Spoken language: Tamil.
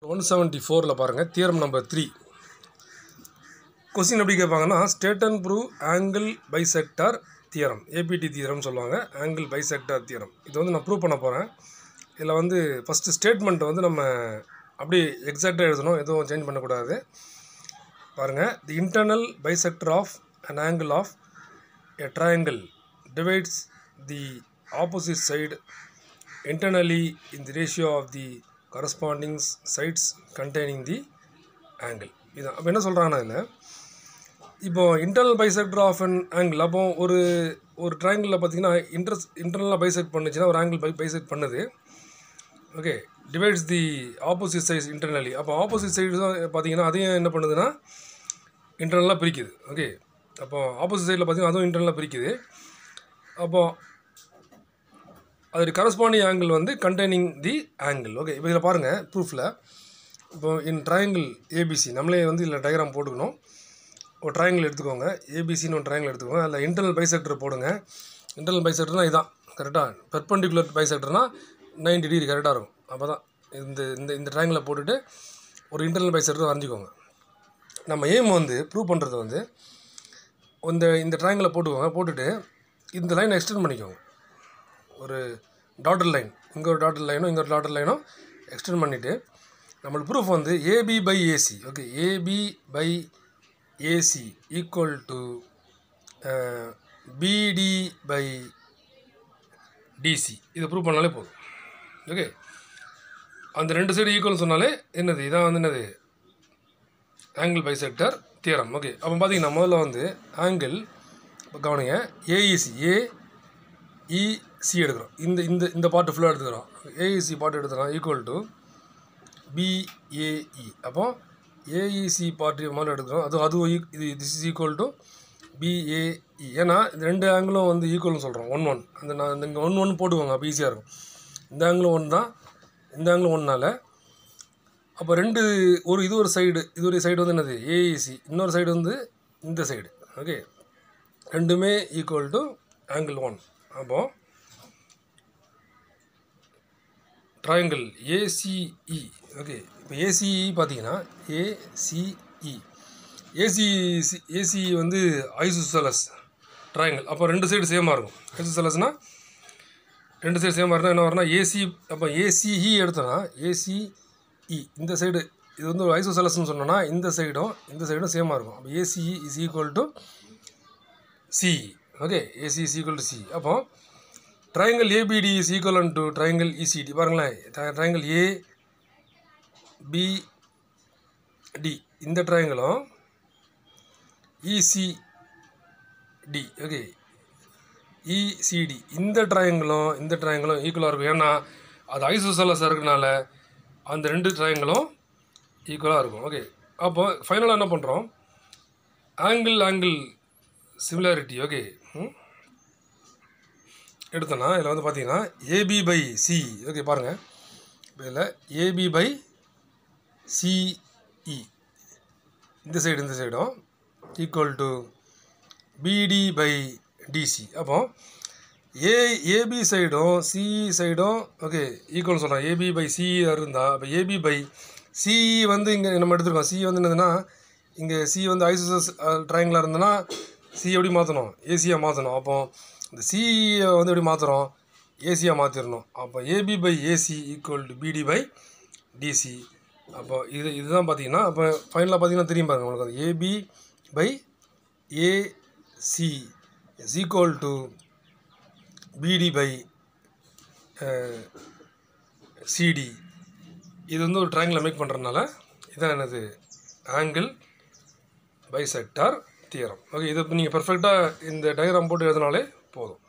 ஒன் செவன்ட்டி ஃபோரில் பாருங்கள் தியரம் நம்பர் த்ரீ கொஸ்டின் எப்படி கேட்பாங்கன்னா state and prove angle bisector theorem ABD theorem சொல்லுவாங்க ஆங்கிள் பைசெக்டார் தியரம் இது வந்து நான் ப்ரூவ் பண்ண போகிறேன் இதில் வந்து ஃபஸ்ட்டு ஸ்டேட்மெண்ட்டை வந்து நம்ம அப்படி எக்ஸாக்டாக எழுதணும் எதுவும் சேஞ்ச் பண்ணக்கூடாது பாருங்கள் the internal bisector of an angle of a triangle divides the opposite side internally in the ratio of the corresponding sides containing the angle இது அப்போ என்ன சொல்கிறாங்கன்னா இதில் இப்போ internal bisector of an angle அப்போ ஒரு ஒரு ட்ரையாங்கிளில் பார்த்தீங்கன்னா இன்டர்ஸ் இன்டர்னலாக பைசெக்ட் பண்ணுச்சுன்னா ஒரு ஆங்கிள் பை பைசெக்ட் பண்ணுது ஓகே டிவைட்ஸ் தி ஆப்போசிட் சைஸ் இன்டர்னலி அப்போ ஆப்போசிட் சைடு தான் பார்த்தீங்கன்னா அதையும் என்ன பண்ணுதுன்னா இன்டர்னலாக பிரிக்குது ஓகே அப்போ ஆப்போசிட் சைடில் பார்த்தீங்கன்னா அதுவும் இன்டர்னலாக பிரிக்குது அப்போ அதோட கரஸ்பாண்டிங் ஆங்கிள் வந்து கண்டெய்னிங் தி ஆங்கிள் ஓகே இப்போ இதில் பாருங்கள் ப்ரூஃபில் இப்போ இன் ட்ரையாங்கிள் ஏபிசி நம்மளே வந்து இதில் டயக்ராம் போட்டுக்கணும் ஒரு ட்ரையாங்கிள் எடுத்துக்கோங்க ஏபிசின்னு ஒரு ட்ரையாங்கிள் எடுத்துக்கோங்க அதில் இன்டர்னல் பைசெக்டர் போடுங்க இன்டர்னல் பைசெக்டர்னால் இதான் கரெக்டாக பெர்பண்டிகுலர் பைசெக்டர்னால் நைன்டி டிகிரி கரெக்டாக இருக்கும் அப்போ தான் இந்த இந்த இந்த ட்ரையாங்கிளை போட்டுட்டு ஒரு இன்டர்னல் பைசெக்டர் வரைஞ்சிக்கோங்க நம்ம எய்ம் வந்து ப்ரூவ் பண்ணுறது வந்து இந்த இந்த ட்ரையாங்கிளை போட்டுக்கோங்க போட்டுட்டு இந்த லைனை எக்ஸ்டெண்ட் பண்ணிக்கோங்க ஒரு டாட்டர் லைன் இங்கே ஒரு டாட்டர் லைனும் இங்கே ஒரு டாட்டர் லைனும் எக்ஸ்டெண்ட் பண்ணிவிட்டு நம்மளுக்கு ப்ரூஃப் வந்து AB by AC okay AB by AC equal to BD by DC இதை ப்ரூவ் பண்ணாலே போதும் ஓகே அந்த ரெண்டு சைடு ஈக்குவல்னு சொன்னாலே என்னது இதான் வந்து என்னது ஆங்கிள் பைசெக்டர் தியரம் ஓகே அப்போ பார்த்தீங்கன்னா முதல்ல வந்து ஆங்கிள் இப்போ கவனிங்க ஏஇசி ஏ இசி எடுக்கிறோம் இந்த இந்த இந்த பாட்டு ஃபுல்லாக எடுத்துக்கிறோம் ஏஇசி பாட்டு எடுத்துக்கிறோம் ஈக்குவல் டு பிஏஇ அப்போ ஏஇசி பார்ட்டு முதல்ல எடுக்கிறோம் அது அதுவும் ஈக்- இது this is equal to BAE ஏன்னா இந்த ரெண்டு ஆங்கிளும் வந்து ஈக்குவல்னு சொல்கிறோம் ஒன் ஒன் அந்த நான் இங்கே ஒன் ஒன் போட்டுக்கோங்க அப்போ ஈஸியாக இருக்கும் இந்த ஆங்கிளும் ஒன் தான் இந்த ஆங்கிளும் ஒன்றால் அப்போ ரெண்டு ஒரு இது ஒரு சைடு இது ஒரு சைடு வந்து என்னது ஏஇசி இன்னொரு சைடு வந்து இந்த சைடு ஓகே ரெண்டுமே ஈக்குவல் டு ஆங்கிள் ஒன் அப்போ ட்ரையாங்கிள் ஏசிஇ ஓகே இப்போ ஏசிஇ பார்த்தீங்கன்னா ஏசிஇ ஏசி ஏசி வந்து ஐசுசலஸ் ட்ரையாங்கிள் அப்போ ரெண்டு சைடு சேமாக இருக்கும் ஐசுசலஸ்னால் ரெண்டு சைடு சேமாக இருந்தால் என்ன வரும்னா ஏசி அப்போ ஏசிஇ எடுத்தோன்னா ஏசிஇ இந்த சைடு இது வந்து ஒரு ஐசோசலஸ்னு சொன்னோன்னா இந்த சைடும் இந்த சைடும் சேமாக இருக்கும் அப்போ ACE is equal to C okay AC is equal to C அப்போ triangle ABD is equal to triangle ECD பாருங்களேன் ட்ரையாங்கிள் ஏ பி டி இந்த ட்ரையாங்கிளும் இசிடி ஓகே இசிடி இந்த ட்ரையாங்கிளும் இந்த ட்ரையாங்கிளும் ஈக்குவலாக இருக்கும் ஏன்னா அது ஐசோசலஸ் இருக்கனால அந்த ரெண்டு ட்ரையாங்கிளும் ஈக்குவலாக இருக்கும் ஓகே அப்போ ஃபைனலாக என்ன பண்ணுறோம் ஆங்கிள் ஆங்கிள் சிமிலாரிட்டி ஓகே எடுத்தோன்னா இதில் வந்து பார்த்தீங்கன்னா ஏபி பை சி ஓகே பாருங்கள் இதில் ஏபி பை சிஇ இந்த சைடு இந்த சைடும் equal to BD by DC அப்போ ஏ ஏபி சைடும் சிஇ சைடும் ஓகே ஈக்குவல் சொல்கிறேன் ஏபி பை சிஇ இருந்தால் அப்போ ஏபி பை சிஇ வந்து இங்கே நம்ம எடுத்துருக்கோம் சி வந்து என்னதுன்னா இங்கே சி வந்து ஐசோசஸ் ட்ரையாங்கிளாக இருந்ததுன்னா சி எப்படி மாற்றணும் ஏசியாக மாற்றணும் அப்போ இந்த சிஇயை வந்து எப்படி மாற்றுறோம் ஏசியாக மாற்றிடணும் அப்போ AB by AC equal to BD by DC அப்போ இது இதுதான் பார்த்தீங்கன்னா அப்போ ஃபைனலாக பார்த்தீங்கன்னா தெரியும் பாருங்க உங்களுக்கு அது AB by AC is equal to BD by CD இது வந்து ஒரு ட்ரையாங்கில் மேக் பண்ணுறதுனால இதான் என்னது ஆங்கிள் பைசெக்டார் தியரம் ஓகே இதை நீங்கள் பர்ஃபெக்டாக இந்த டயக்ராம் போட்டு எழுதினாலே போதும்